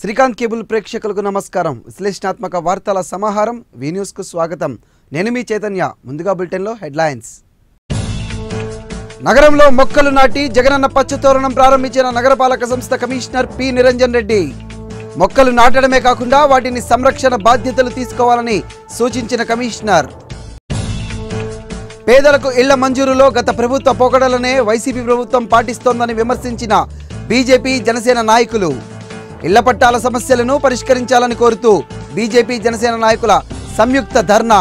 Srikanth cable ప్రేక్షకులకు నమస్కారం విశ్లేషణాత్మక వార్తల సమాహారం వి న్యూస్కు స్వాగతం నేను మీ చైతన్య ముందుగా బులెటిన్లో హెడ్లైన్స్ నగరంలో మొక్కలు నాటి జగనన్న పచ్చతోరణం ప్రారంభించిన నగరపాలక సంస్థ కమిషనర్ పి నిరంజన్ రెడ్డి మొక్కలు నాటడమే కాకుండా వాటిని సంరక్షణ బాధ్యతలు తీసుకోవాలని సూచించిన కమిషనర్ పేదలకు ఇళ్ల మంజూరులో గత ప్రభుత్వ పోకడలనే వైసీపీ ప్రభుత్వం పాటిస్తోందని విమర్శించిన బీజేపీ జనసేన నాయకులు ఇళ్ల పట్టాల సమస్యలను పరిష్కరించాలని కోరుతూ బీజేపీ జనసేన నాయకుల సంయుక్త ధర్నా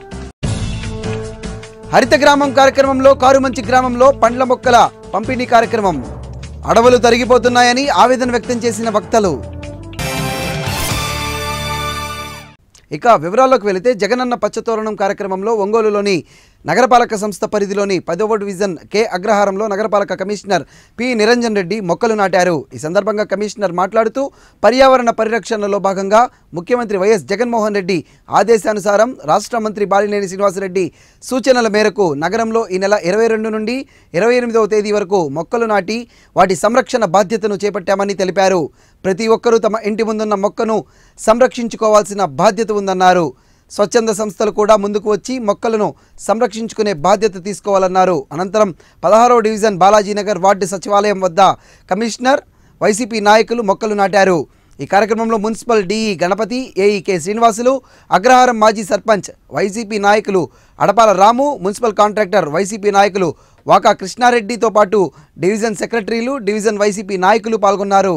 హరిత గ్రామం కార్యక్రమంలో కారుమంచి గ్రామంలో పండ్ల మొక్కల పంపిణీ కార్యక్రమం అడవులు తరిగిపోతున్నాయని ఆవేదన వ్యక్తం చేసిన వక్తలు ఇక వివరాల్లోకి వెళితే జగనన్న పచ్చతోరణం కార్యక్రమంలో ఒంగోలులోని నగరపాలక సంస్థ పరిధిలోని పదవ డివిజన్ కె అగ్రహారంలో నగరపాలక కమిషనర్ పి నిరంజన్ రెడ్డి మొక్కలు నాటారు ఈ సందర్భంగా కమిషనర్ మాట్లాడుతూ పర్యావరణ పరిరక్షణలో భాగంగా ముఖ్యమంత్రి వైఎస్ జగన్మోహన్ రెడ్డి ఆదేశానుసారం రాష్ట్ర మంత్రి బాలినేని శ్రీనివాసరెడ్డి సూచనల మేరకు నగరంలో ఈ నెల ఇరవై రెండు నుండి ఇరవై ఎనిమిదవ తేదీ వరకు మొక్కలు నాటి వాటి సంరక్షణ బాధ్యతను చేపట్టామని తెలిపారు ప్రతి ఒక్కరూ తమ ఇంటి ముందున్న మొక్కను సంరక్షించుకోవాల్సిన బాధ్యత ఉందన్నారు స్వచ్ఛంద సంస్థలు కూడా ముందుకు వచ్చి మొక్కలను సంరక్షించుకునే బాధ్యత తీసుకోవాలన్నారు అనంతరం పదహారవ డివిజన్ బాలాజీనగర్ వార్డు సచివాలయం వద్ద కమిషనర్ వైసీపీ నాయకులు మొక్కలు నాటారు ఈ కార్యక్రమంలో municipal DE Ganapathi AE K Srinivasulu Agraharam మాజీ సర్పంచ్ వైసీపీ నాయకులు Adapala Ramu municipal contractor YCP నాయకులు వాకా కృష్ణారెడ్డితో పాటు డివిజన్ సెక్రటరీలు డివిజన్ వైసీపీ నాయకులు పాల్గొన్నారు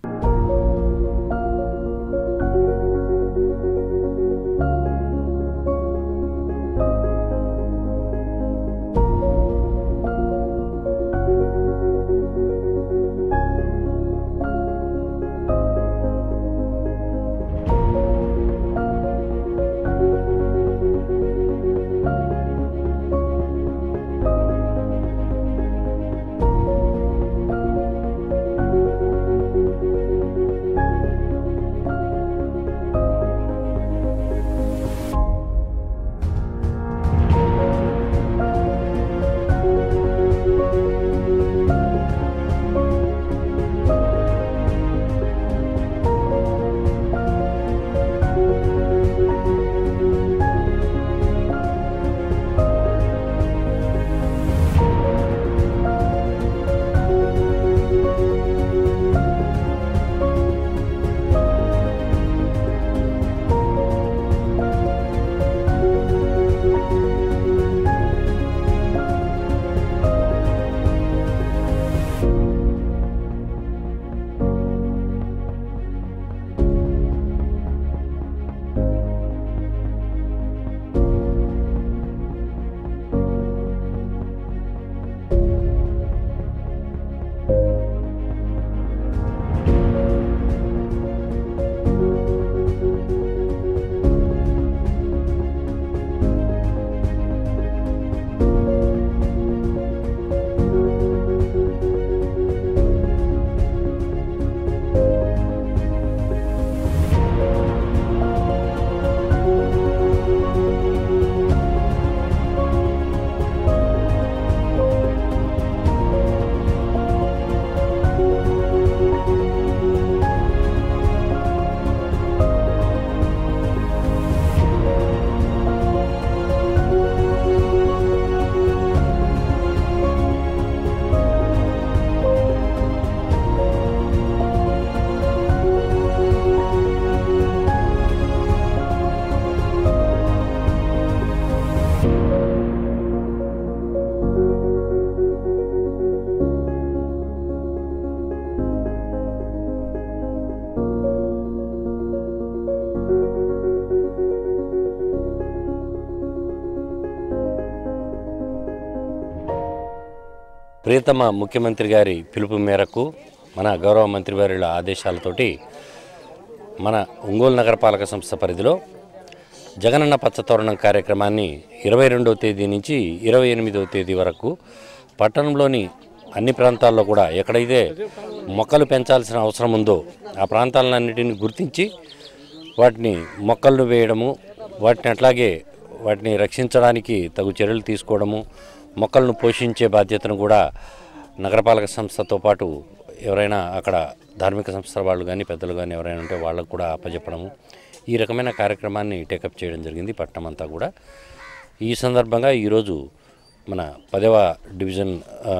ప్రియతమ ముఖ్యమంత్రి గారి పిలుపు మేరకు మన గౌరవ మంత్రివర్యుల ఆదేశాలతోటి మన ఒంగోలు నగరపాలక సంస్థ పరిధిలో జగనన్న పచ్చతోరణం కార్యక్రమాన్ని ఇరవై రెండవ తేదీ నుంచి ఇరవై ఎనిమిదవ తేదీ వరకు పట్టణంలోని అన్ని ప్రాంతాల్లో కూడా ఎక్కడైతే మొక్కలు పెంచాల్సిన అవసరం ఉందో ఆ ప్రాంతాలన్నిటిని గుర్తించి వాటిని మొక్కలను వేయడము వాటిని అట్లాగే వాటిని రక్షించడానికి తగు చర్యలు తీసుకోవడము మొక్కలను పోషించే బాధ్యతను కూడా నగరపాలక సంస్థతో పాటు ఎవరైనా అక్కడ ధార్మిక సంస్థల వాళ్ళు కానీ పెద్దలు కానీ ఎవరైనా ఉంటే వాళ్ళకు కూడా అప్పచెప్పడము ఈ రకమైన కార్యక్రమాన్ని టేకప్ చేయడం జరిగింది పట్టణం అంతా కూడా ఈ సందర్భంగా ఈరోజు మన పదవ డివిజన్ ఆ,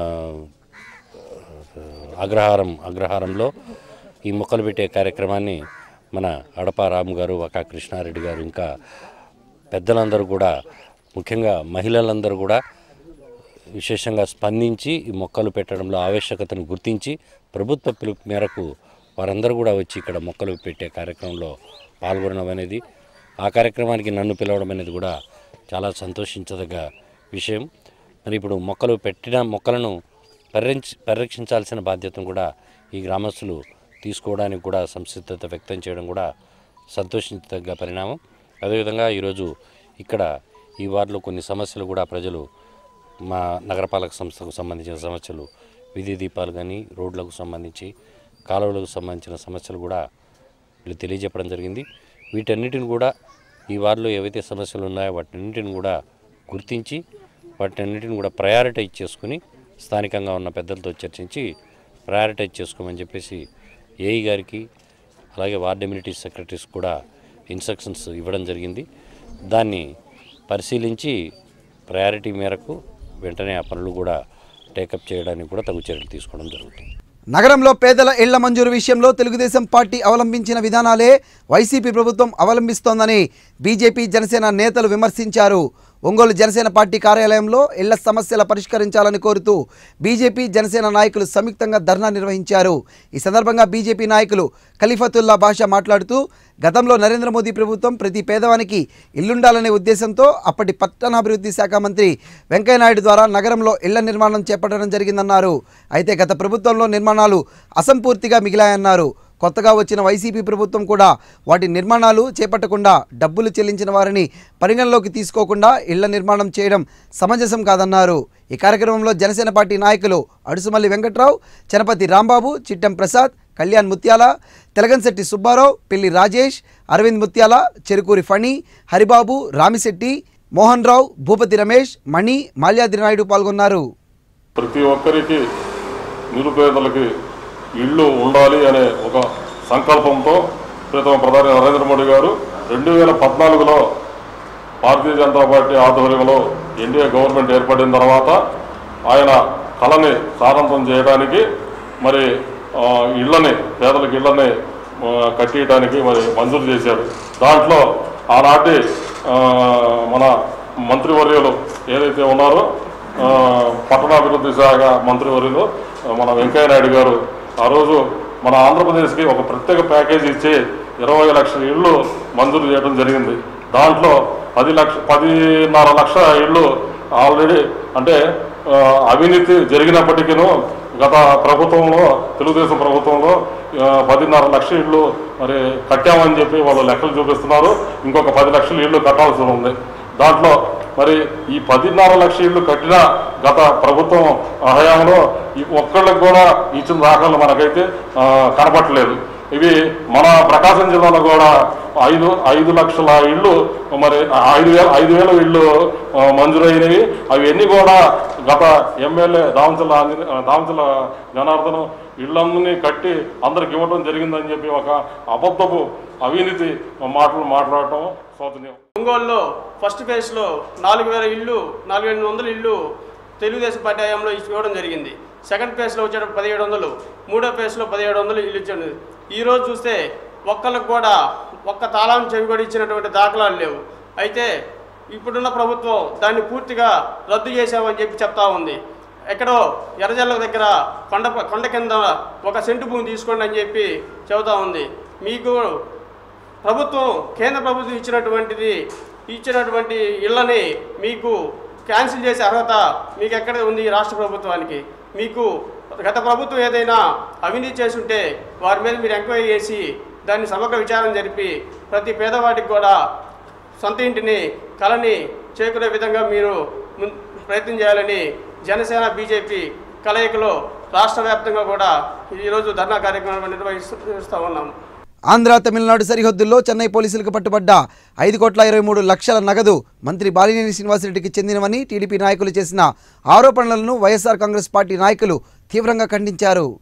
అగ్రహారం అగ్రహారంలో ఈ మొక్కలు పెట్టే కార్యక్రమాన్ని మన అడప రాము గారు వకా కృష్ణారెడ్డి గారు ఇంకా పెద్దలందరూ కూడా ముఖ్యంగా మహిళలందరూ కూడా విశేషంగా స్పందించి ఈ మొక్కలు పెట్టడంలో ఆవశ్యకతను గుర్తించి ప్రభుత్వ పిలుపు మేరకు వారందరూ కూడా వచ్చి ఇక్కడ మొక్కలు పెట్టే కార్యక్రమంలో పాల్గొనడం అనేది ఆ కార్యక్రమానికి నన్ను పిలవడం అనేది కూడా చాలా సంతోషించదగ్గ విషయం మరి ఇప్పుడు మొక్కలు పెట్టిన మొక్కలను పరిరక్ష పరిరక్షించాల్సిన బాధ్యతను కూడా ఈ గ్రామస్తులు తీసుకోవడానికి కూడా సంసిద్ధత వ్యక్తం చేయడం కూడా సంతోషించదగ్గ పరిణామం అదేవిధంగా ఈరోజు ఇక్కడ ఈ వార్డులో కొన్ని సమస్యలు కూడా ప్రజలు మా నగరపాలక సంస్థకు సంబంధించిన సమస్యలు వీధి దీపాలు కానీ రోడ్లకు సంబంధించి కాలువలకు సంబంధించిన సమస్యలు కూడా వీళ్ళు తెలియజెప్పడం జరిగింది వీటన్నిటిని కూడా ఈ వార్డులో ఏవైతే సమస్యలు ఉన్నాయో వాటన్నిటిని కూడా గుర్తించి వాటన్నిటిని కూడా ప్రయారిటైజ్ చేసుకుని స్థానికంగా ఉన్న పెద్దలతో చర్చించి ప్రయారిటైజ్ చేసుకోమని చెప్పేసి ఏఈ గారికి అలాగే వార్డ్ ఎమ్యూనిటీ సెక్రటరీస్ కూడా ఇన్స్ట్రక్షన్స్ ఇవ్వడం జరిగింది దాన్ని పరిశీలించి ప్రయారిటీ మేరకు వెంటనే ఆ పనులు కూడా టేకప్ చేయడానికి కూడా తగు చర్యలు తీసుకోవడం జరుగుతుంది నగరంలో పేదల ఇళ్ల మంజూరు విషయంలో తెలుగుదేశం పార్టీ అవలంబించిన విధానాలే వైసీపీ ప్రభుత్వం అవలంబిస్తోందని బీజేపీ జనసేన నేతలు విమర్శించారు ఒంగోలు జనసేన పార్టీ కార్యాలయంలో ఇళ్ల సమస్యల పరిష్కరించాలని కోరుతూ బీజేపీ జనసేన నాయకులు సంయుక్తంగా ధర్నా నిర్వహించారు ఈ సందర్భంగా బీజేపీ నాయకులు ఖలీఫతుల్లా బాషా మాట్లాడుతూ గతంలో నరేంద్ర మోదీ ప్రభుత్వం ప్రతి పేదవానికి ఇల్లుండాలనే ఉద్దేశంతో అప్పటి పట్టణాభివృద్ధి శాఖ మంత్రి వెంకయ్యనాయుడు ద్వారా నగరంలో ఇళ్ల నిర్మాణం చేపట్టడం జరిగిందన్నారు అయితే గత ప్రభుత్వంలో నిర్మాణాలు అసంపూర్తిగా మిగిలాయన్నారు కొత్తగా వచ్చిన వైసీపీ ప్రభుత్వం కూడా వాటి నిర్మాణాలు చేపట్టకుండా డబ్బులు చెల్లించిన వారిని పరిగణలోకి తీసుకోకుండా ఇళ్ల నిర్మాణం చేయడం సమంజసం కాదన్నారు ఈ కార్యక్రమంలో జనసేన పార్టీ నాయకులు అడుసుమల్లి వెంకట్రావు చనపతి రాంబాబు చిట్టెం ప్రసాద్ కళ్యాణ్ ముత్యాల తెలగన్శెట్టి సుబ్బారావు పిల్లి రాజేష్ అరవింద్ ముత్యాల చెరుకూరి ఫణి హరిబాబు రామిశెట్టి మోహన్ రావు భూపతి రమేష్ మణి మాల్యాద్రి నాయుడు పాల్గొన్నారు ప్రతి ఒక్కరికి నిరుపేదలకి ఇళ్ళు ఉండాలి అనే ఒక సంకల్పంతో ప్రీతమ ప్రధాని నరేంద్ర మోడీ గారు రెండు వేల పద్నాలుగులో భారతీయ జనతా పార్టీ ఆధ్వర్యంలో ఎన్డీఏ గవర్నమెంట్ ఏర్పడిన తర్వాత ఆయన కళని సారంతం చేయడానికి మరి ఆ, ఇళ్ళని పేదలకు ఇళ్ళని ఆ, కట్టియడానికి మరి మంజూరు చేశారు దాంట్లో ఆనాటి ఆ, మన మంత్రివర్యులు ఏదైతే ఉన్నారో ఆ, పట్టణాభివృద్ధి శాఖ మంత్రివర్యులు ఆ, మన వెంకయ్య నాయుడు గారు ఆ రోజు మన ఆంధ్రప్రదేశ్కి ఒక ప్రత్యేక ప్యాకేజ్ ఇచ్చి ఇరవై లక్షల ఇళ్ళు మంజూరు చేయడం జరిగింది దాంట్లో పది లక్ష పదిన్నర లక్ష ఇళ్ళు ఆల్రెడీ అంటే ఆ, అవినీతి జరిగినప్పటికీను గత ప్రభుత్వంలో తెలుగుదేశం ప్రభుత్వంలో ఆ, పదిన్నర లక్ష ఇళ్ళు మరి కట్టామని చెప్పి వాళ్ళు లెక్కలు చూపిస్తున్నారు ఇంకొక పది లక్షల ఇళ్ళు కట్టాల్సి ఉంది దాంట్లో మరి ఈ పదిన్నర లక్ష ఇళ్ళు కట్టిన గత ప్రభుత్వం హయాంలో ఈ ఒక్కళ్ళకి కూడా ఇచ్చిన దాఖలు మనకైతే ఆ, కనపట్లేదు ఇవి మన ప్రకాశం జిల్లాలో కూడా ఐదు ఐదు లక్షల ఇళ్ళు మరి ఐదు వేల ఐదు వేల ఇళ్ళు ఆ, మంజూరైనవి అవన్నీ కూడా గత ఎమ్మెల్యే దామచల ఆంజనే దామచల జనార్దన్ ఇళ్ళన్నీ కట్టి అందరికి ఇవ్వడం జరిగిందని చెప్పి ఒక అబద్ధపు అవినీతి మాటలు మాట్లాడటం శోచనీయం ఒంగోలులో ఫస్ట్ ఫేజ్లో నాలుగు వేల ఇళ్ళు నాలుగు ఎనిమిది వందల ఇళ్ళు తెలుగుదేశం పార్టీ హయాంలో ఇవ్వడం జరిగింది సెకండ్ ఫేజ్లో వచ్చేటప్పుడు పదిహేడు వందలు మూడో ఫేజ్లో పదిహేడు వందలు ఇల్లు ఇచ్చాడు ఈరోజు చూస్తే ఒక్కళ్ళకు కూడా ఒక్క తాళం చెవి కూడా ఇచ్చినటువంటి దాఖలాలు లేవు అయితే ఇప్పుడున్న ప్రభుత్వం దాన్ని పూర్తిగా రద్దు చేశామని చెప్పి చెప్తా ఉంది ఎక్కడో ఎర్రజల్ల దగ్గర కొండ కొండ కింద ఒక సెంటు భూమి తీసుకోండి అని చెప్పి చెబుతా ఉంది మీకు ప్రభుత్వం కేంద్ర ప్రభుత్వం ఇచ్చినటువంటిది ఇచ్చినటువంటి ఇళ్ళని మీకు క్యాన్సిల్ చేసే అర్హత మీకు ఎక్కడ ఉంది ఈ రాష్ట్ర ప్రభుత్వానికి మీకు గత ప్రభుత్వం ఏదైనా అవినీతి చేసి ఉంటే వారి మీద మీరు ఎంక్వైరీ చేసి దాన్ని సమగ్ర విచారణ జరిపి ప్రతి పేదవాడికి కూడా సొంత ఇంటిని కళని చేకూరే విధంగా మీరు మున్- ప్రయత్నం చేయాలని జనసేన బీజేపీ కలయికలో రాష్ట్ర వ్యాప్తంగా కూడా ఈరోజు ధర్నా కార్యక్రమం నిర్వహిస్తూ నిర్వహిస్తూ ఉన్నాము ఆంధ్ర తమిళనాడు సరిహద్దుల్లో చెన్నై పోలీసులకు పట్టుబడ్డ ఐదు కోట్ల ఇరవై మూడు లక్షల నగదు మంత్రి బాలినేని శ్రీనివాసరెడ్డికి చెందినవని టీడీపీ నాయకులు చేసిన ఆరోపణలను వైఎస్ఆర్ కాంగ్రెస్ పార్టీ నాయకులు తీవ్రంగా ఖండించారు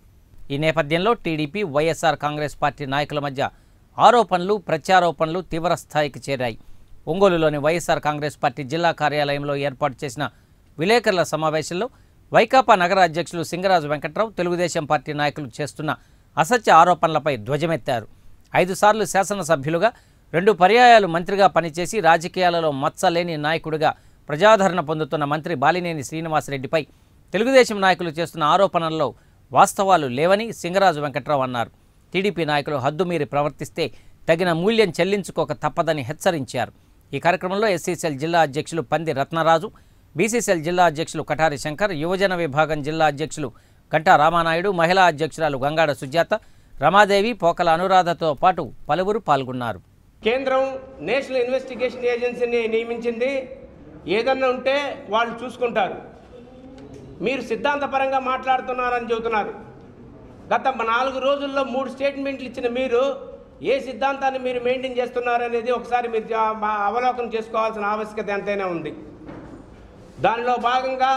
ఈ నేపథ్యంలో టీడీపీ వైఎస్ఆర్ కాంగ్రెస్ పార్టీ నాయకుల మధ్య ఆరోపణలు ప్రత్యారోపణలు తీవ్ర స్థాయికి చేరాయి ఒంగోలులోని వైఎస్ఆర్ కాంగ్రెస్ పార్టీ జిల్లా కార్యాలయంలో ఏర్పాటు చేసిన విలేకరుల సమావేశంలో వైకాపా నగర అధ్యక్షులు సింగరాజు వెంకట్రావు తెలుగుదేశం పార్టీ నాయకులు చేస్తున్న అసత్య ఆరోపణలపై ధ్వజమెత్తారు ఐదు సార్లు శాసనసభ్యులుగా రెండు పర్యాయాలు మంత్రిగా పనిచేసి రాజకీయాలలో మచ్చలేని నాయకుడిగా ప్రజాదరణ పొందుతున్న మంత్రి బాలినేని శ్రీనివాసరెడ్డిపై తెలుగుదేశం నాయకులు చేస్తున్న ఆరోపణల్లో వాస్తవాలు లేవని సింగరాజు వెంకట్రావు అన్నారు టీడీపీ నాయకులు హద్దుమీరి ప్రవర్తిస్తే తగిన మూల్యం చెల్లించుకోక తప్పదని హెచ్చరించారు ఈ కార్యక్రమంలో ఎస్సీసీఎల్ జిల్లా అధ్యక్షులు పంది రత్నరాజు బీసీసీఎల్ జిల్లా అధ్యక్షులు కటారి శంకర్ యువజన విభాగం జిల్లా అధ్యక్షులు గంటా రామానాయుడు మహిళా అధ్యక్షురాలు గంగాడ సుజాత రమాదేవి పోకల అనురాధతో పాటు పలువురు పాల్గొన్నారు కేంద్రం నేషనల్ ఇన్వెస్టిగేషన్ ఏజెన్సీని నియమించింది ఏదన్నా ఉంటే వాళ్ళు చూసుకుంటారు మీరు సిద్ధాంతపరంగా మాట్లాడుతున్నారని చెబుతున్నారు గత నాలుగు రోజుల్లో మూడు స్టేట్మెంట్లు ఇచ్చిన మీరు ఏ సిద్ధాంతాన్ని మీరు మెయింటైన్ చేస్తున్నారనేది ఒకసారి మీరు జా- మా అవలోకనం చేసుకోవాల్సిన ఆవశ్యకత ఎంతైనా ఉంది దానిలో భాగంగా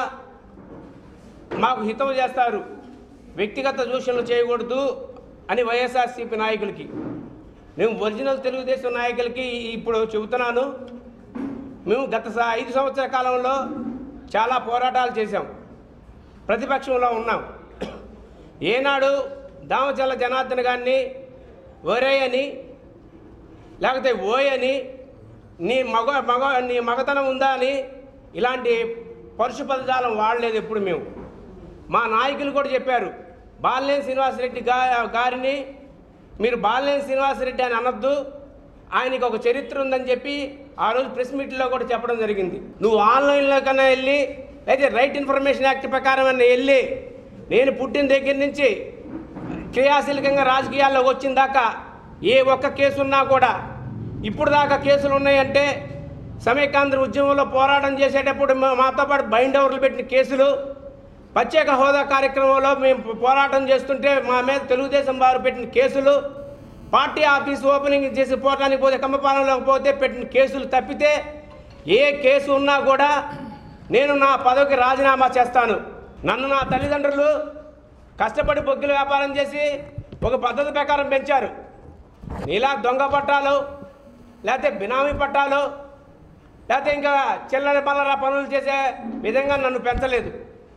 మాకు హితవు చేస్తారు వ్యక్తిగత దూషణలు చేయకూడదు అని వైఎస్ఆర్సీపీ నాయకులకి మేము ఒరిజినల్ తెలుగుదేశం నాయకులకి ఇప్పుడు చెబుతున్నాను మేము గత స- ఐదు సంవత్సరాల కాలంలో చాలా పోరాటాలు చేశాం ప్రతిపక్షంలో ఉన్నాం ఏనాడు దామచల్ల జనార్దన్ గారిని ఒరే అని లేకపోతే ఓయ్ అని నీ మగ మగ నీ మగతనం ఉందా అని ఇలాంటి పరుషు పదజాలం వాడలేదు ఎప్పుడు మేము మా నాయకులు కూడా చెప్పారు బాలినేని శ్రీనివాసరెడ్డి గా గారిని మీరు బాలినేని శ్రీనివాసరెడ్డి అని అనొద్దు ఆయనకి ఒక చరిత్ర ఉందని చెప్పి ఆ రోజు ప్రెస్ మీట్లో కూడా చెప్పడం జరిగింది నువ్వు ఆన్లైన్లో కన్నా వెళ్ళి అయితే రైట్ ఇన్ఫర్మేషన్ యాక్ట్ ప్రకారం అన్న వెళ్ళి నేను పుట్టిన దగ్గర నుంచి క్రియాశీలకంగా రాజకీయాల్లోకి వచ్చిన దాకా ఏ ఒక్క కేసు ఉన్నా కూడా ఇప్పుడు దాకా కేసులు ఉన్నాయంటే సమైకాంధ్ర ఉద్యమంలో పోరాటం చేసేటప్పుడు మా- మాతో పాటు బైండ్ ఓవర్లు పెట్టిన కేసులు ప్రత్యేక హోదా కార్యక్రమంలో మేము పోరాటం చేస్తుంటే మా మీద తెలుగుదేశం వారు పెట్టిన కేసులు పార్టీ ఆఫీస్ ఓపెనింగ్ చేసి పోవటానికి పోతే కమ్మపాలెంలోకి పోతే పెట్టిన కేసులు తప్పితే ఏ కేసు ఉన్నా కూడా నేను నా పదవికి రాజీనామా చేస్తాను నన్ను నా తల్లిదండ్రులు కష్టపడి బొగ్గుల వ్యాపారం చేసి ఒక పద్ధతి ప్రకారం పెంచారు నీలా దొంగ పట్టాలు లేకపోతే బినామీ పట్టాలు లేకపోతే ఇంకా చిల్లర పల్లర పనులు చేసే విధంగా నన్ను పెంచలేదు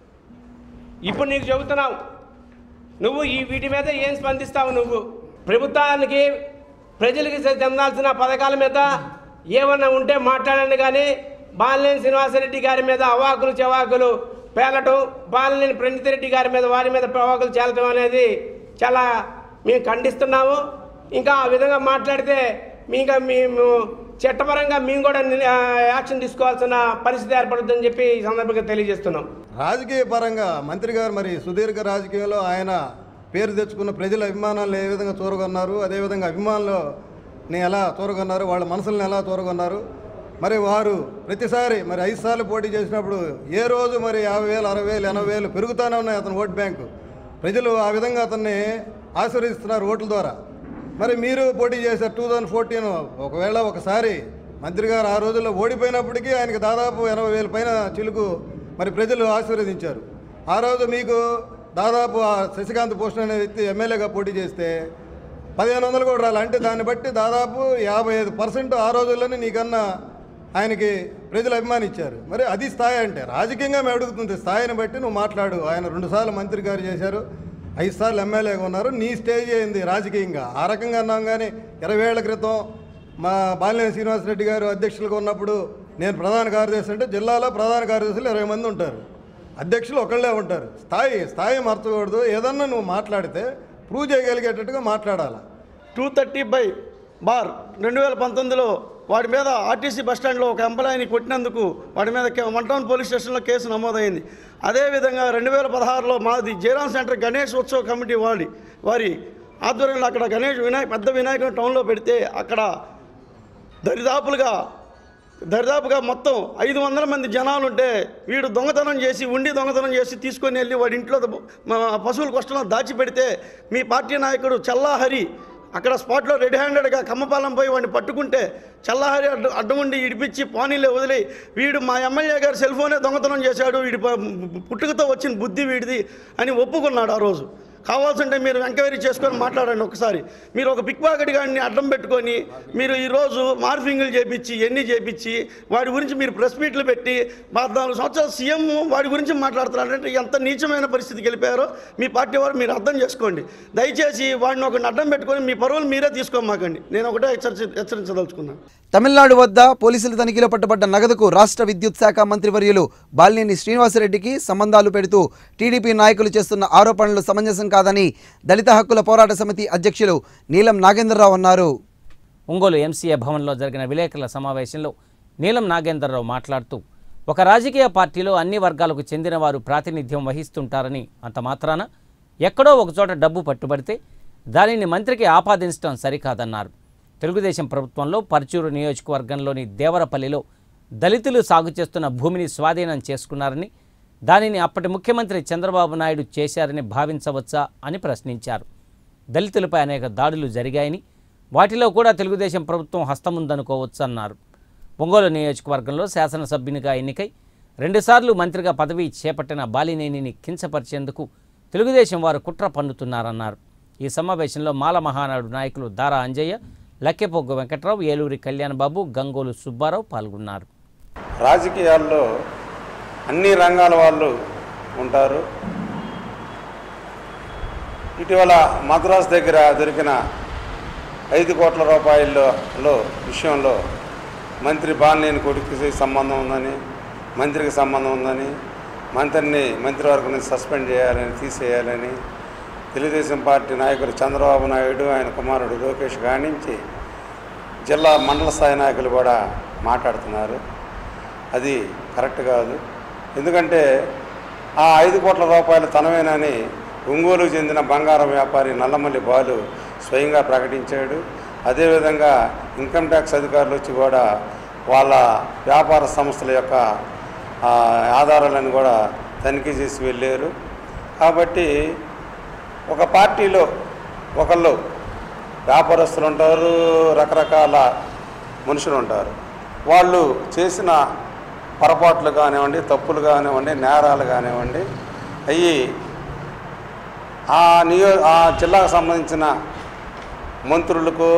ఇప్పుడు నీకు చెబుతున్నావు నువ్వు ఈ వీటి మీద ఏం స్పందిస్తావు నువ్వు ప్రభుత్వానికి ప్రజలకి చెందాల్సిన పథకాల మీద ఏమన్నా ఉంటే మాట్లాడండి కానీ బాలినేని శ్రీనివాసరెడ్డి గారి మీద అవాకులు చెవాకులు పేలటం బాలినేని ప్రణితిరెడ్డి గారి మీద వారి మీద అవాకులు చేలటం అనేది చాలా మేము ఖండిస్తున్నాము ఇంకా ఆ విధంగా మాట్లాడితే ఇంకా మేము చట్టపరంగా మేము కూడా ని- ఆ, యాక్షన్ తీసుకోవాల్సిన పరిస్థితి ఏర్పడుతుందని చెప్పి ఈ సందర్భంగా తెలియజేస్తున్నాం రాజకీయ పరంగా మంత్రి గారు మరి సుదీర్ఘ రాజకీయంలో ఆయన పేరు తెచ్చుకున్న ప్రజల అభిమానాలను ఏ విధంగా చూరగొన్నారు అదేవిధంగా అభిమానులని ఎలా చూరగొన్నారు వాళ్ళ మనసులను ఎలా చూరగొన్నారు మరి వారు ప్రతిసారి మరి ఐదు సార్లు పోటీ చేసినప్పుడు ఏ రోజు మరి యాభై వేలు అరవై వేలు ఎనభై వేలు పెరుగుతూనే ఉన్నాయి అతని ఓట్ బ్యాంకు ప్రజలు ఆ విధంగా అతన్ని ఆశీర్వదిస్తున్నారు ఓట్ల ద్వారా మరి మీరు పోటీ చేశారు టూ థౌజండ్ ఫోర్టీన్ ఒకవేళ ఒకసారి మంత్రి గారు ఆ రోజుల్లో ఓడిపోయినప్పటికీ ఆయనకి దాదాపు ఎనభై వేల పైన చిలుకు మరి ప్రజలు ఆశీర్వదించారు ఆ రోజు మీకు దాదాపు ఆ శశికాంత్ భూషణ్ అనే వ్యక్తి ఎమ్మెల్యేగా పోటీ చేస్తే పదిహేను వందలు కూడా రాలి అంటే దాన్ని బట్టి దాదాపు యాభై ఐదు పర్సెంట్ ఆ రోజుల్లోనే నీకన్నా ఆయనకి ప్రజలు అభిమానించారు మరి అది స్థాయి అంటే రాజకీయంగా మేము అడుగుతుంది స్థాయిని బట్టి నువ్వు మాట్లాడు ఆయన రెండుసార్లు మంత్రి గారు చేశారు ఐదు సార్లు ఎమ్మెల్యేగా ఉన్నారు నీ స్టేజ్ అయింది రాజకీయంగా ఆ రకంగా అన్నాం కానీ ఇరవై ఏళ్ల క్రితం మా బాలినేని శ్రీనివాసరెడ్డి గారు అధ్యక్షులుగా ఉన్నప్పుడు నేను ప్రధాన కార్యదర్శి అంటే జిల్లాలో ప్రధాన కార్యదర్శులు ఇరవై మంది ఉంటారు అధ్యక్షులు ఒకళ్ళే ఉంటారు స్థాయి స్థాయి మార్చకూడదు ఏదన్నా నువ్వు మాట్లాడితే ప్రూవ్ చేయగలిగేటట్టుగా మాట్లాడాలి టూ థర్టీ బై బార్ రెండు వేల పంతొమ్మిదిలో వాడి మీద ఆర్టీసీ బస్టాండ్లో ఒక ఎంప్లాయీని కొట్టినందుకు వాడి మీద కే- వన్ టౌన్ పోలీస్ స్టేషన్లో కేసు నమోదైంది అదేవిధంగా రెండు వేల పదహారులో మాది జయరాం సెంటర్ గణేష్ ఉత్సవ కమిటీ వాడి వారి ఆధ్వర్యంలో అక్కడ గణేష్ వినాయక పెద్ద వినాయకుని టౌన్లో పెడితే అక్కడ దరిదాపులుగా దరిదాపుగా మొత్తం ఐదు వందల మంది జనాలు ఉంటే వీడు దొంగతనం చేసి ఉండి దొంగతనం చేసి తీసుకొని వెళ్ళి వాడి ఇంట్లో ద- మా పశువుల కష్టంలో దాచిపెడితే మీ పార్టీ నాయకుడు చల్లాహరి అక్కడ స్పాట్లో రెడ్ హ్యాండెడ్గా కమ్మపాలెం పోయి వాడిని పట్టుకుంటే చల్లాహరి అడ్డు అడ్డముండి ఇడిపించి పానీలే వదిలి వీడు మా ఎమ్మెల్యే గారు సెల్ ఫోనే దొంగతనం చేశాడు వీడి ప- పుట్టుకతో వచ్చిన బుద్ధి వీడిది అని ఒప్పుకున్నాడు ఆ రోజు కావాల్సింటే మీరు ఎంక్వైరీ చేసుకొని మాట్లాడండి ఒకసారి మీరు ఒక పిక్ పాకెట్ గాడిని అడ్డం పెట్టుకొని మీరు ఈరోజు మార్ఫింగ్లు చేపించి ఎన్ని చేపించి వాడి గురించి మీరు ప్రెస్ మీట్లు పెట్టి పద్నాలుగు సంవత్సరాలు సీఎం వాడి గురించి మాట్లాడుతున్నారంటే ఎంత నీచమైన పరిస్థితికి వెళ్ళిపోయారో మీ పార్టీ వారు మీరు అర్థం చేసుకోండి దయచేసి వాడిని ఒక అడ్డం పెట్టుకొని మీ పరువులు మీరే తీసుకోమాకండి నేను ఒకటే హెచ్చరి హెచ్చరించదలుచుకున్నాను తమిళనాడు వద్ద పోలీసుల తనిఖీలో పట్టుబడ్డ నగదుకు రాష్ట్ర విద్యుత్ శాఖ మంత్రివర్యులు బాలినేని శ్రీనివాసరెడ్డికి సంబంధాలు పెడుతూ టీడీపీ నాయకులు చేస్తున్న ఆరోపణలు సమంజసం కాదని దళిత హక్కుల పోరాట సమితి అధ్యక్షులు నీలం నాగేంద్రరావు అన్నారు ఒంగోలు ఎంసీఏ భవన్లో జరిగిన విలేకరుల సమావేశంలో నీలం నాగేందర్రావు మాట్లాడుతూ ఒక రాజకీయ పార్టీలో అన్ని వర్గాలకు చెందిన వారు ప్రాతినిధ్యం వహిస్తుంటారని అంత మాత్రాన ఎక్కడో ఒకచోట డబ్బు పట్టుబడితే దానిని మంత్రికి ఆపాదించడం సరికాదన్నారు తెలుగుదేశం ప్రభుత్వంలో పర్చూరు నియోజకవర్గంలోని దేవరపల్లిలో దళితులు సాగు చేస్తున్న భూమిని స్వాధీనం చేసుకున్నారని దానిని అప్పటి ముఖ్యమంత్రి చంద్రబాబు నాయుడు చేశారని భావించవచ్చా అని ప్రశ్నించారు దళితులపై అనేక దాడులు జరిగాయని వాటిలో కూడా తెలుగుదేశం ప్రభుత్వం హస్తముందనుకోవచ్చు అన్నారు ఒంగోలు నియోజకవర్గంలో శాసనసభ్యునిగా ఎన్నికై రెండుసార్లు మంత్రిగా పదవి చేపట్టిన బాలినేనిని కించపరిచేందుకు తెలుగుదేశం వారు కుట్ర పన్నుతున్నారన్నారు ఈ సమావేశంలో మాల మహానాడు నాయకులు దారా అంజయ్య లక్కెపొగ్గు వెంకట్రావు ఏలూరి కళ్యాణబాబు గంగోలు సుబ్బారావు పాల్గొన్నారు రాజకీయాల్లో అన్ని రంగాల వాళ్ళు ఉంటారు ఇటీవల మద్రాస్ దగ్గర దొరికిన ఐదు కోట్ల రూపాయల్లో విషయంలో మంత్రి బాలినేని కొడుకుకి సంబంధం ఉందని మంత్రికి సంబంధం ఉందని మంత్రిని మంత్రివర్గం నుంచి సస్పెండ్ చేయాలని తీసేయాలని తెలుగుదేశం పార్టీ నాయకులు చంద్రబాబు నాయుడు ఆయన కుమారుడు లోకేష్ గానించి జిల్లా మండల స్థాయి నాయకులు కూడా మాట్లాడుతున్నారు అది కరెక్ట్ కాదు ఎందుకంటే ఆ ఐదు కోట్ల రూపాయలు తనవేనని ఒంగోలుకు చెందిన బంగారం వ్యాపారి నల్లమల్లి బాలు స్వయంగా ప్రకటించాడు అదేవిధంగా ఇన్కమ్ ట్యాక్స్ అధికారులు వచ్చి కూడా వాళ్ళ వ్యాపార సంస్థల యొక్క ఆ, ఆధారాలను కూడా తనిఖీ చేసి వెళ్ళారు కాబట్టి ఒక పార్టీలో ఒకళ్ళు వ్యాపారస్తులు ఉంటారు రకరకాల మనుషులు ఉంటారు వాళ్ళు చేసిన పొరపాట్లు కానివ్వండి తప్పులు కానివ్వండి నేరాలు కానివ్వండి అవి ఆ నియో ఆ జిల్లాకు సంబంధించిన మంత్రులకు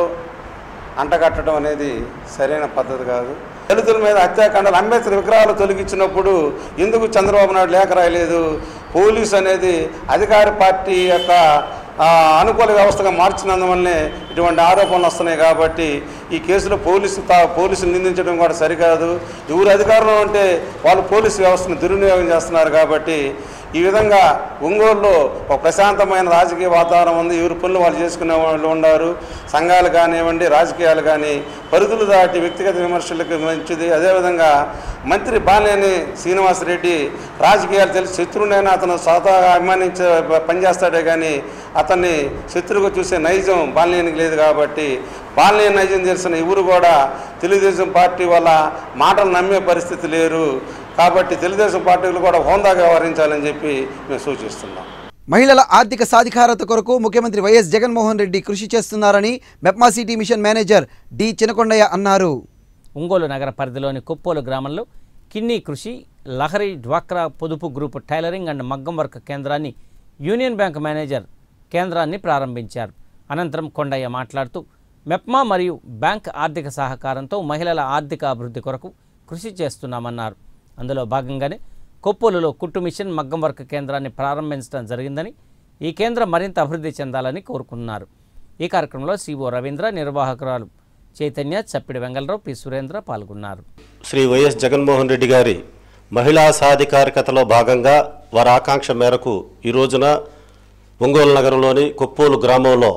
అంటగట్టడం అనేది సరైన పద్ధతి కాదు దళితుల మీద హత్యాకాండాలు అంబేద్కర్ విగ్రహాలు తొలగించినప్పుడు ఎందుకు చంద్రబాబు నాయుడు లేఖ రాయలేదు పోలీసు అనేది అధికార పార్టీ యొక్క ఆ, అనుకూల వ్యవస్థగా మార్చినందువల్లనే ఇటువంటి ఆరోపణలు వస్తున్నాయి కాబట్టి ఈ కేసులో పోలీసు తా పోలీసులు నిందించడం కూడా సరికాదు ఎవరు అధికారంలో ఉంటే వాళ్ళు పోలీసు వ్యవస్థను దుర్వినియోగం చేస్తున్నారు కాబట్టి ఈ విధంగా ఒంగోలులో ఒక ప్రశాంతమైన రాజకీయ వాతావరణం ఉంది ఎవరి పనులు వాళ్ళు చేసుకునే వాళ్ళు ఉన్నారు సంఘాలు కానివ్వండి రాజకీయాలు కానీ పరిధులు దాటి వ్యక్తిగత విమర్శలకు మంచిది అదేవిధంగా మంత్రి బాలేని శ్రీనివాసరెడ్డి రాజకీయాలు తెలిసి శత్రువునైనా అతను స్వతహాగా అభిమానించే పనిచేస్తాడే కానీ అతన్ని శత్రువుగా చూసే నైజం బాలినేనికి లేదు కాబట్టి బాలినేని నైజం తెలిసిన ఎవరు కూడా తెలుగుదేశం పార్టీ వాళ్ళ మాటలు నమ్మే పరిస్థితి లేరు కాబట్టి తెలుగుదేశం పార్టీలు కూడా హోందాగా వ్యవహరించాలని చెప్పి మేము సూచిస్తున్నాం మహిళల ఆర్థిక సాధికారత కొరకు ముఖ్యమంత్రి వైఎస్ జగన్మోహన్ రెడ్డి కృషి చేస్తున్నారని MEPMA city mission manager D Chinakondaiah అన్నారు ఒంగోలు నగర పరిధిలోని కొప్పోలు గ్రామంలో కిన్నీ కృషి లహరి డ్వాక్రా పొదుపు గ్రూప్ టైలరింగ్ అండ్ మగ్గం వర్క్ కేంద్రాన్ని యూనియన్ బ్యాంక్ మేనేజర్ కేంద్రాన్ని ప్రారంభించారు అనంతరం కొండయ్య మాట్లాడుతూ మెప్మా మరియు బ్యాంక్ ఆర్థిక సహకారంతో మహిళల ఆర్థిక అభివృద్ధి కొరకు కృషి చేస్తున్నామన్నారు అందులో భాగంగానే కొప్పోలులో కుట్టు మిషన్ మగ్గం వర్క్ కేంద్రాన్ని ప్రారంభించడం జరిగిందని ఈ కేంద్రం మరింత అభివృద్ధి చెందాలని కోరుకున్నారు ఈ కార్యక్రమంలో సిఓ రవీంద్ర నిర్వాహకురాలు చైతన్య చప్పిడి వెంగళరావు పి సురేంద్ర పాల్గొన్నారు శ్రీ వైఎస్ జగన్మోహన్ రెడ్డి గారి మహిళా సాధికారికతలో భాగంగా వారి ఆకాంక్ష మేరకు ఈ రోజున ఒంగోలు నగరంలోని కొప్పోలు గ్రామంలో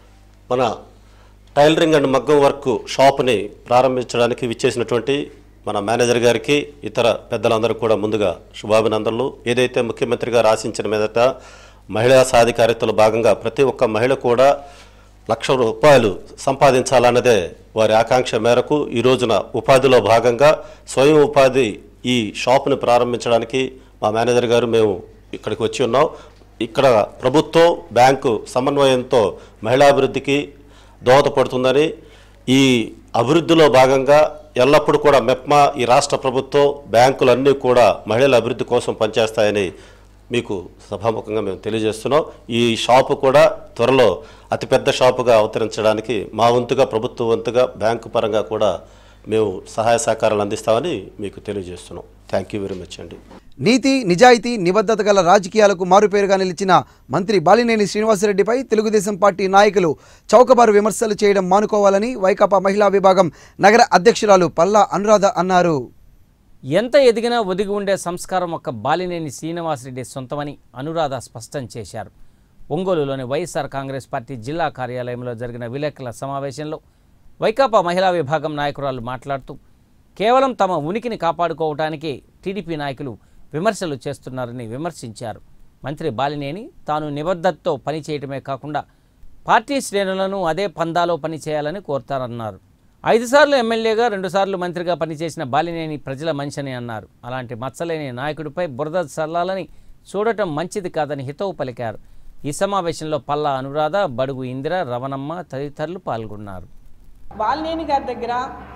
మన టైలరింగ్ అండ్ మగ్గం వర్క్ షాప్ని ప్రారంభించడానికి విచ్చేసినటువంటి మన మేనేజర్ గారికి ఇతర పెద్దలందరూ కూడా ముందుగా శుభాభినందనలు ఏదైతే ముఖ్యమంత్రి గారు ఆశించిన మీదట మహిళా సాధికారితలో భాగంగా ప్రతి ఒక్క మహిళ కూడా లక్ష రూపాయలు సంపాదించాలన్నదే వారి ఆకాంక్ష మేరకు ఈ రోజున ఉపాధిలో భాగంగా స్వయం ఉపాధి ఈ షాపును ప్రారంభించడానికి మా మేనేజర్ గారు మేము ఇక్కడికి వచ్చి ఉన్నాం ఇక్కడ ప్రభుత్వం బ్యాంకు సమన్వయంతో మహిళాభివృద్ధికి దోహదపడుతుందని ఈ అభివృద్ధిలో భాగంగా ఎల్లప్పుడూ కూడా మెప్మా ఈ రాష్ట్ర ప్రభుత్వం బ్యాంకులన్నీ కూడా మహిళల అభివృద్ధి కోసం పనిచేస్తాయని మీకు సభాముఖంగా మేము తెలియజేస్తున్నాం ఈ షాపు కూడా త్వరలో అతిపెద్ద షాపుగా అవతరించడానికి మా వంతుగా ప్రభుత్వ వంతుగా బ్యాంకు పరంగా కూడా మేము సహాయ సహకారాలు అందిస్తామని మీకు తెలియజేస్తున్నాం థ్యాంక్ యూ వెరీ మచ్ అండి నీతి నిజాయితీ నిబద్ధత గల రాజకీయాలకు మారుపేరుగా నిలిచిన మంత్రి బాలినేని శ్రీనివాసరెడ్డిపై తెలుగుదేశం పార్టీ నాయకులు చౌకబారు విమర్శలు చేయడం మానుకోవాలని వైకాపా మహిళా విభాగం నగర అధ్యక్షురాలు పల్లా అనురాధ అన్నారు ఎంత ఎదిగినా ఒదిగి ఉండే సంస్కారం ఒక్క బాలినేని శ్రీనివాసరెడ్డి సొంతమని అనురాధ స్పష్టం చేశారు ఒంగోలులోని వైఎస్ఆర్ కాంగ్రెస్ పార్టీ జిల్లా కార్యాలయంలో జరిగిన విలేకరుల సమావేశంలో వైకాపా మహిళా విభాగం నాయకురాలు మాట్లాడుతూ కేవలం తమ ఉనికిని కాపాడుకోవటానికి టీడీపీ నాయకులు విమర్శలు చేస్తున్నారని విమర్శించారు మంత్రి బాలినేని తాను నిబద్ధతతో పనిచేయటమే కాకుండా పార్టీ శ్రేణులను అదే పందాలో పనిచేయాలని కోరుతారన్నారు ఐదు సార్లు ఎమ్మెల్యేగా రెండుసార్లు మంత్రిగా పనిచేసిన బాలినేని ప్రజల మనిషిని అన్నారు అలాంటి మచ్చలేని నాయకుడిపై బురద చల్లాలని చూడటం మంచిది కాదని హితవు పలికారు ఈ సమావేశంలో పల్లా అనురాధ బడుగు ఇందిర రవణమ్మ తదితరులు పాల్గొన్నారు బాలినేని గారి దగ్గర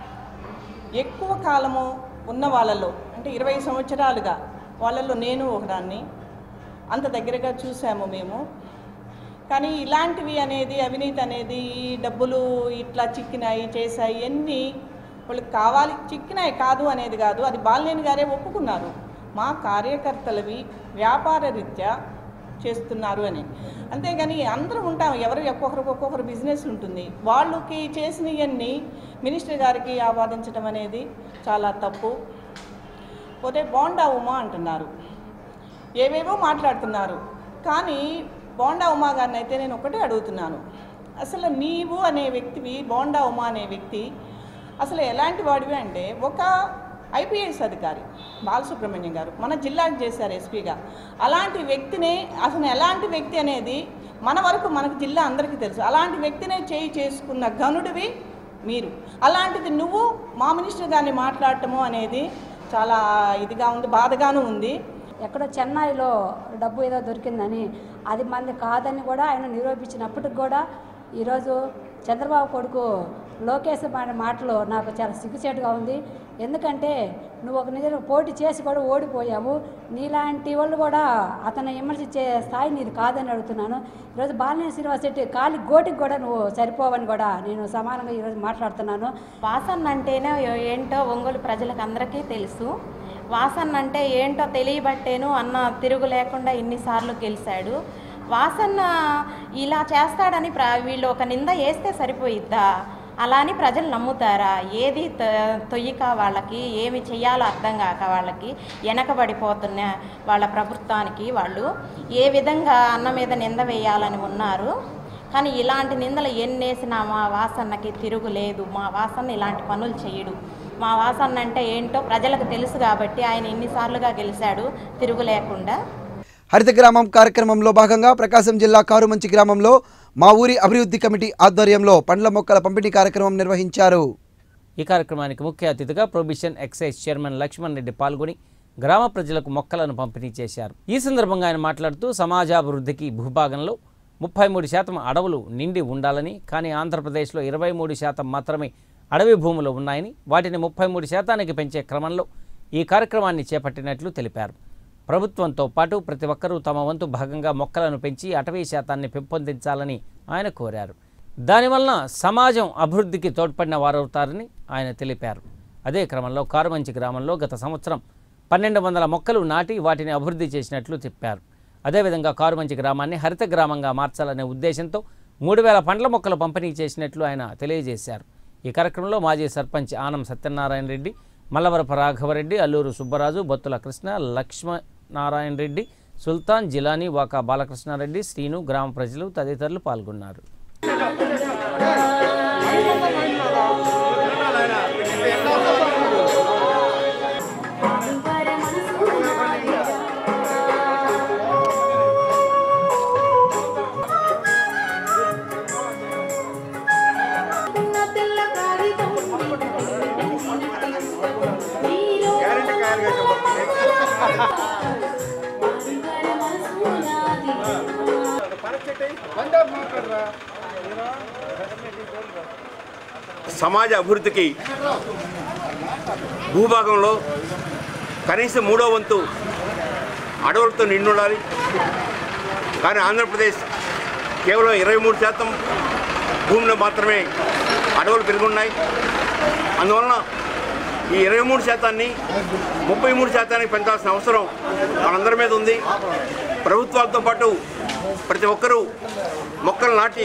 ఎక్కువ కాలము ఉన్న వాళ్ళలో అంటే ఇరవై సంవత్సరాలుగా వాళ్ళల్లో నేను ఒకదాన్ని అంత దగ్గరగా చూసాము మేము కానీ ఇలాంటివి అనేది అవినీతి అనేది ఈ డబ్బులు ఇట్లా చిక్కినాయి చేశాయి ఇవన్నీ వాళ్ళకి కావాలి చిక్కినాయి కాదు అనేది కాదు అది బాలినేని గారే ఒప్పుకున్నారు మా కార్యకర్తలవి వ్యాపార రీత్యా చేస్తున్నారు అని అంతేగాని అందరం ఉంటాం ఎవరు ఒక్కొక్కరికి ఒక్కొక్కరు బిజినెస్ ఉంటుంది వాళ్ళకి చేసినవన్నీ మినిస్టర్ గారికి ఆపాదించడం అనేది చాలా తప్పు పోతే బోండా ఉమా అంటున్నారు ఏవేవో మాట్లాడుతున్నారు కానీ బోండా ఉమా గారిని అయితే నేను ఒకటే అడుగుతున్నాను అసలు నీవు అనే వ్యక్తివి బోండా ఉమా అనే వ్యక్తి అసలు ఎలాంటి వాడివి అంటే ఒక ఐపీఎస్ అధికారి బాలసుబ్రహ్మణ్యం గారు మన జిల్లాకి చేశారు ఎస్పీగా అలాంటి వ్యక్తినే అసలు ఎలాంటి వ్యక్తి అనేది మన వరకు మనకు జిల్లా అందరికీ తెలుసు అలాంటి వ్యక్తినే చేయి చేసుకున్న గనుడివి మీరు అలాంటిది నువ్వు మా మినిస్టర్ గారిని మాట్లాడటము అనేది చాలా ఇదిగా ఉంది బాధగాను ఉంది ఎక్కడో చెన్నైలో డబ్బు ఏదో దొరికిందని అది మంది కాదని కూడా ఆయన నిరూపించినప్పటికి కూడా ఈరోజు చంద్రబాబు కొడుకు లోకేష్ అనే మాటలు నాకు చాలా సిగ్గుచేటుగా ఉంది ఎందుకంటే నువ్వు ఒక నిజం పోటీ చేసి కూడా ఓడిపోయావు నీలాంటి వాళ్ళు కూడా అతను విమర్శించే స్థాయి నీది కాదని అడుగుతున్నాను ఈరోజు బాలినేని శ్రీనివాస్ రెడ్డి కాలి గోటికి కూడా నువ్వు సరిపోవని కూడా నేను సమానంగా ఈరోజు మాట్లాడుతున్నాను వాసన్ అంటేనే ఏంటో ఒంగోలు ప్రజలకు అందరికీ తెలుసు వాసన్ అంటే ఏంటో తెలియబట్టేను అన్న తిరుగు లేకుండా ఇన్నిసార్లు గెలిచాడు వాసన్న ఇలా చేస్తాడని ప్ర వీళ్ళు ఒక నింద వేస్తే సరిపోయిద్దా అలా అని ప్రజలు నమ్ముతారా ఏది త- తొయ్యక వాళ్ళకి ఏమి చేయాలో అర్థం కాక వాళ్ళకి వెనకబడిపోతున్న వాళ్ళ ప్రభుత్వానికి వాళ్ళు ఏ విధంగా అన్న మీద నింద వేయాలని ఉన్నారు కానీ ఇలాంటి నిందలు ఎన్నేసినా మా వాసన్నకి తిరుగు లేదు మా వాసన్న ఇలాంటి పనులు చేయడు మా వాసన్న అంటే ఏంటో ప్రజలకు తెలుసు కాబట్టి ఆయన ఎన్నిసార్లుగా గెలిచాడు తిరుగు లేకుండా హరిత గ్రామం కార్యక్రమంలో భాగంగా ప్రకాశం జిల్లా కారుమంచి గ్రామంలో మా ఊరి అభివృద్ధి కమిటీ ఆధ్వర్యంలో పండ్ల మొక్కల పంపిణీ కార్యక్రమం నిర్వహించారు ఈ కార్యక్రమానికి ముఖ్య అతిథిగా prohibition excise chairman Lakshman Reddy పాల్గొని గ్రామ ప్రజలకు మొక్కలను పంపిణీ చేశారు ఈ సందర్భంగా ఆయన మాట్లాడుతూ సమాజాభివృద్ధికి భూభాగంలో ముప్పై మూడు శాతం అడవులు నిండి ఉండాలని కానీ ఆంధ్రప్రదేశ్లో ఇరవై మూడు శాతం మాత్రమే అడవి భూములు ఉన్నాయని వాటిని ముప్పై మూడు శాతానికి పెంచే క్రమంలో ఈ కార్యక్రమాన్ని చేపట్టినట్లు తెలిపారు ప్రభుత్వంతో పాటు ప్రతి ఒక్కరూ తమ వంతు భాగంగా మొక్కలను పెంచి అటవీ శాతాన్ని పెంపొందించాలని ఆయన కోరారు దానివలన సమాజం అభివృద్ధికి తోడ్పడిన వారవుతారని ఆయన తెలిపారు అదే క్రమంలో కారుమంచి గ్రామంలో గత సంవత్సరం పన్నెండు వందల మొక్కలు నాటి వాటిని అభివృద్ధి చేసినట్లు చెప్పారు అదేవిధంగా కారుమంచి గ్రామాన్ని హరిత గ్రామంగా మార్చాలనే ఉద్దేశంతో మూడు వేల పండ్ల మొక్కలు పంపిణీ చేసినట్లు ఆయన తెలియజేశారు ఈ కార్యక్రమంలో మాజీ సర్పంచ్ ఆనం సత్యనారాయణ రెడ్డి మల్లవరపు రాఘవరెడ్డి అల్లూరు సుబ్బరాజు బొత్తుల కృష్ణ లక్ష్మనారాయణ రెడ్డి సుల్తాన్ జిలానీ వాకా బాలకృష్ణారెడ్డి శ్రీను గ్రామ ప్రజలు తదితరులు పాల్గొన్నారు సమాజ అభివృద్ధికి భూభాగంలో కనీసం మూడో వంతు అడవులతో నిండి ఉండాలి కానీ ఆంధ్రప్రదేశ్ కేవలం ఇరవై మూడు శాతం భూమిలో మాత్రమే అడవులు పెరిగి ఉన్నాయి అందువలన ఈ ఇరవై మూడు శాతాన్ని ముప్పై మూడు శాతానికి పెంచాల్సిన అవసరం మనందరి మీద ఉంది ప్రభుత్వాలతో పాటు ప్రతి ఒక్కరూ మొక్కలు నాటి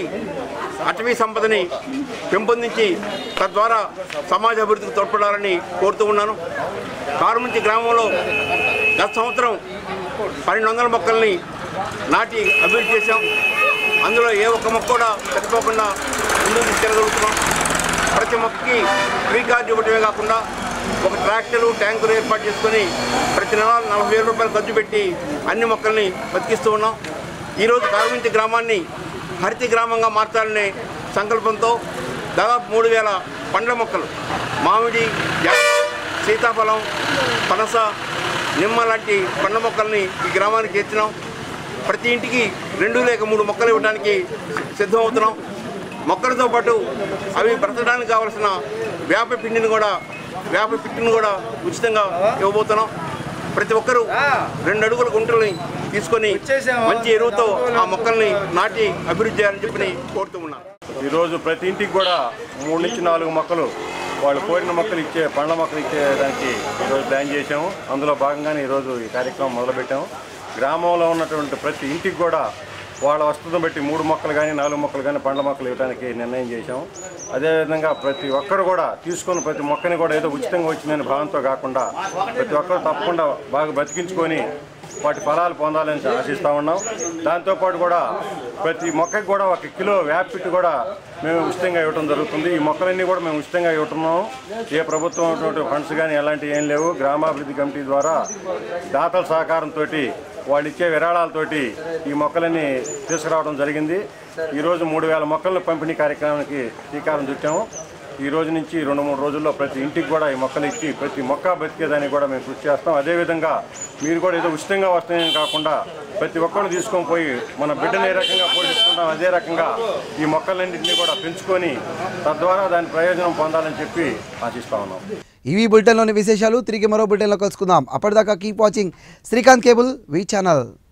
అటవీ సంపదని పెంపొందించి తద్వారా సమాజ అభివృద్ధికి తోడ్పడాలని కోరుతూ ఉన్నాను కారుమంచి గ్రామంలో గత సంవత్సరం పన్నెండు వందల మొక్కల్ని నాటి అభివృద్ధి చేశాం అందులో ఏ ఒక్క మొక్క కూడా చనిపోకుండా ముందుకు తీసుకెళ్ళగలుగుతున్నాం ప్రతి మొక్కకి ఫ్రీ కార్డు ఇవ్వడమే కాకుండా ఒక ట్రాక్టరు ట్యాంకులు ఏర్పాటు చేసుకొని ప్రతి నెల నలభై వేల రూపాయలు ఖర్చు పెట్టి అన్ని మొక్కల్ని బతికిస్తూ ఉన్నాం ఈరోజు కారుమించి గ్రామాన్ని హరిత గ్రామంగా మార్చాలనే సంకల్పంతో దాదాపు మూడు వేల పండ్ల మొక్కలు మామిడి జామ, సీతాఫలం పనస నిమ్మ లాంటి పండ్ల మొక్కల్ని ఈ గ్రామానికి చేర్చినాం ప్రతి ఇంటికి రెండు లేక మూడు మొక్కలు ఇవ్వడానికి సిద్ధమవుతున్నాం మొక్కలతో పాటు అవి బ్రతకడానికి కావలసిన వేప పిండిని కూడా వేప పిట్టిని కూడా ఉచితంగా ఇవ్వబోతున్నాం ప్రతి ఒక్కరూ రెండు అడుగుల గుంటల్ని తీసుకొని మంచి ఎరువుతో ఆ మొక్కల్ని నాటి అభివృద్ధి చేయాలని చెప్పి కోరుతూ ఉన్నాను ఈరోజు ప్రతి ఇంటికి కూడా మూడు నుంచి నాలుగు మొక్కలు వాళ్ళు కోరిన మొక్కలు ఇచ్చే పండ్ల మొక్కలు ఇచ్చేదానికి ఈరోజు ప్లాన్ చేసాము అందులో భాగంగానే ఈరోజు ఈ కార్యక్రమం మొదలుపెట్టాము గ్రామంలో ఉన్నటువంటి ప్రతి ఇంటికి కూడా వాళ్ళ వస్తువును బట్టి మూడు మొక్కలు కానీ నాలుగు మొక్కలు కానీ పండ్ల మొక్కలు ఇవ్వడానికి నిర్ణయం చేశాము అదేవిధంగా ప్రతి ఒక్కరు కూడా తీసుకున్న ప్రతి మొక్కని కూడా ఏదో ఉచితంగా వచ్చిందని భావంతో కాకుండా ప్రతి ఒక్కరు తప్పకుండా బాగా బతికించుకొని వాటి ఫలాలు పొందాలని ఆశిస్తూ ఉన్నాం దాంతోపాటు కూడా ప్రతి మొక్కకి కూడా ఒక కిలో వేపిట్టు కూడా మేము ఉచితంగా ఇవ్వడం జరుగుతుంది ఈ మొక్కలన్నీ కూడా మేము ఉచితంగా ఇవ్వటున్నాం ఏ ప్రభుత్వం ఉన్నటువంటి ఫండ్స్ కానీ ఎలాంటివి ఏం లేవు గ్రామాభివృద్ధి కమిటీ ద్వారా దాతల సహకారంతో వాళ్ళు ఇచ్చే విరాళాలతోటి ఈ మొక్కలన్నీ తీసుకురావడం జరిగింది ఈరోజు మూడు వేల మొక్కలను పంపిణీ కార్యక్రమానికి శ్రీకారం చుట్టాము ఈ రోజు నుంచి రెండు మూడు రోజుల్లో ప్రతి ఇంటికి కూడా ఈ మొక్కలు ఇచ్చి ప్రతి మొక్క బతికేదానికి కూడా మేము కృషి చేస్తాం అదేవిధంగా మీరు కూడా ఏదో ఉచితంగా వస్తాయని కాకుండా ప్రతి ఒక్కరిని తీసుకొని పోయి మన బిడ్డను ఏ రకంగా పోషిస్తుంటాం అదే రకంగా ఈ మొక్కలన్నింటినీ కూడా పెంచుకొని తద్వారా దాని ప్రయోజనం పొందాలని చెప్పి ఆశిస్తా ఉన్నాం ఇవి బులెటిన్లోని విశేషాలు తిరిగి మరో బులెటిన్లో కలుసుకుందాం అప్పటిదాకా keep watching Srikanth cable V channel